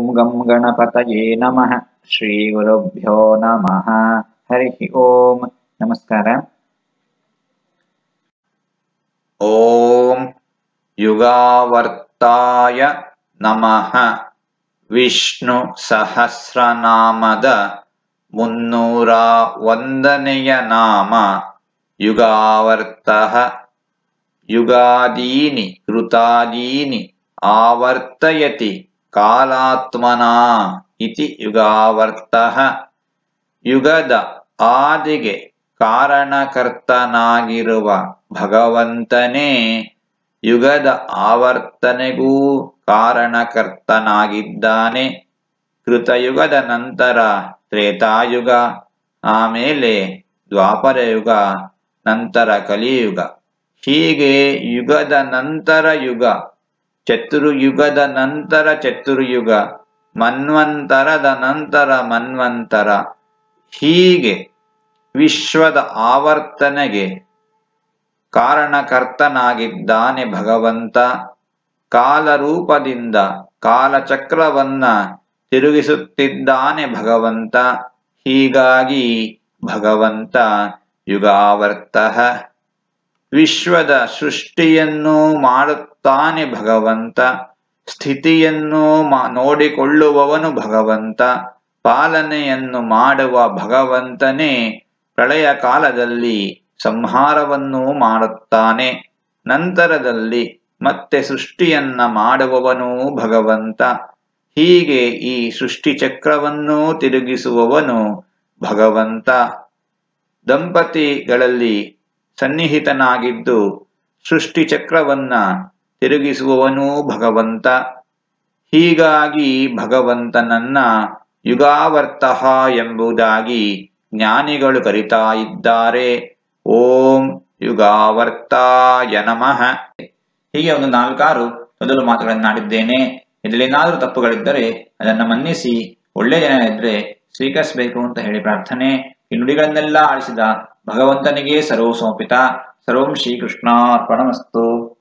ಗಂ ಗಣಪತಯೇ ನಮಃ ಶ್ರೀ ಗುರುಭ್ಯೋ ನಮಃ ಹರಿ ಓಂ ನಮಸ್ಕಾರ ಓಂ ಯುಗಾವರ್ತಾಯ ನಮಃ ವಿಷ್ಣು ಸಹಸ್ರನಾಮದ ಮುನ್ನೂರ ಒಂದನೆಯ ನಾಮ ಯುಗಾವರ್ತಃ ಯುಗಾದೀನಿ ಕೃತಾದೀನಿ ಆವರ್ತಯತಿ ಕಾಲಾತ್ಮನಾ ಇತಿ ಯುಗಾವರ್ತಃ ಯುಗದ ಆದಿಗೆ ಕಾರಣಕರ್ತನಾಗಿರುವ ಭಗವಂತನೇ ಯುಗದ ಆವರ್ತನೆಗೂ ಕಾರಣಕರ್ತನಾಗಿದ್ದಾನೆ ಕೃತಯುಗದ ನಂತರ ತ್ರೇತಾಯುಗ ಆಮೇಲೆ ದ್ವಾಪರಯುಗ ನಂತರ ಕಲಿಯುಗ ಹೀಗೆ ಯುಗದ ನಂತರ ಯುಗ ಚತುರ್ಯುಗದ ನಂತರ ಚತುರ್ಯುಗ ಮನ್ವಂತರದ ನಂತರ ಮನ್ವಂತರ ಹೀಗೆ ವಿಶ್ವದ ಆವರ್ತನೆಗೆ ಕಾರಣಕರ್ತನಾಗಿದ್ದಾನೆ ಭಗವಂತ ಕಾಲರೂಪದಿಂದ ಕಾಲಚಕ್ರವನ್ನ ತಿರುಗಿಸುತ್ತಿದ್ದಾನೆ ಭಗವಂತ ಹೀಗಾಗಿ ಭಗವಂತ ಯುಗಾವರ್ತಃ ವಿಶ್ವದ ಸೃಷ್ಟಿಯನ್ನು ಮಾಡುತ್ತಾನೆ ಭಗವಂತ ಸ್ಥಿತಿಯನ್ನು ಮಾ ನೋಡಿಕೊಳ್ಳುವವನು ಭಗವಂತ ಪಾಲನೆಯನ್ನು ಮಾಡುವ ಭಗವಂತನೇ ಪ್ರಳಯ ಕಾಲದಲ್ಲಿ ಸಂಹಾರವನ್ನು ಮಾಡುತ್ತಾನೆ ನಂತರದಲ್ಲಿ ಮತ್ತೆ ಸೃಷ್ಟಿಯನ್ನ ಮಾಡುವವನು ಭಗವಂತ ಹೀಗೆ ಈ ಸೃಷ್ಟಿ ಚಕ್ರವನ್ನು ತಿರುಗಿಸುವವನು ಭಗವಂತ ದಂಪತಿಗಳಲ್ಲಿ ಸನ್ನಿಹಿತನಾಗಿದ್ದು ಸೃಷ್ಟಿ ಚಕ್ರವನ್ನ ತಿರುಗಿಸುವವನು ಭಗವಂತ ಹೀಗಾಗಿ ಭಗವಂತನನ್ನ ಯುಗಾವರ್ತಃ ಎಂಬುದಾಗಿ ಜ್ಞಾನಿಗಳು ಕರಿತಾ ಇದ್ದಾರೆ ಓಂ ಯುಗಾವರ್ತಾಯ ನಮಃ ಹೀಗೆ ಒಂದು ನಾಲ್ಕಾರು ಮೊದಲು ಮಾತುಗಳನ್ನಾಡಿದ್ದೇನೆ ಇದರಲ್ಲೇನಾದರೂ ತಪ್ಪುಗಳಿದ್ದರೆ ಅದನ್ನು ಮನ್ನಿಸಿ ಒಳ್ಳೆ ಜನ ಇದ್ರೆ ಸ್ವೀಕರಿಸಬೇಕು ಅಂತ ಹೇಳಿ ಪ್ರಾರ್ಥನೆ ಈ ನುಡಿಗಳನ್ನೆಲ್ಲ ಆಳಿಸಿದ ಭಗವಂತನಿಗೆ ಸರ್ವ ಸಮರ್ಪಿತ ಸರ್ವಂ ಶ್ರೀಕೃಷ್ಣ ಅರ್ಪಣಮಸ್ತು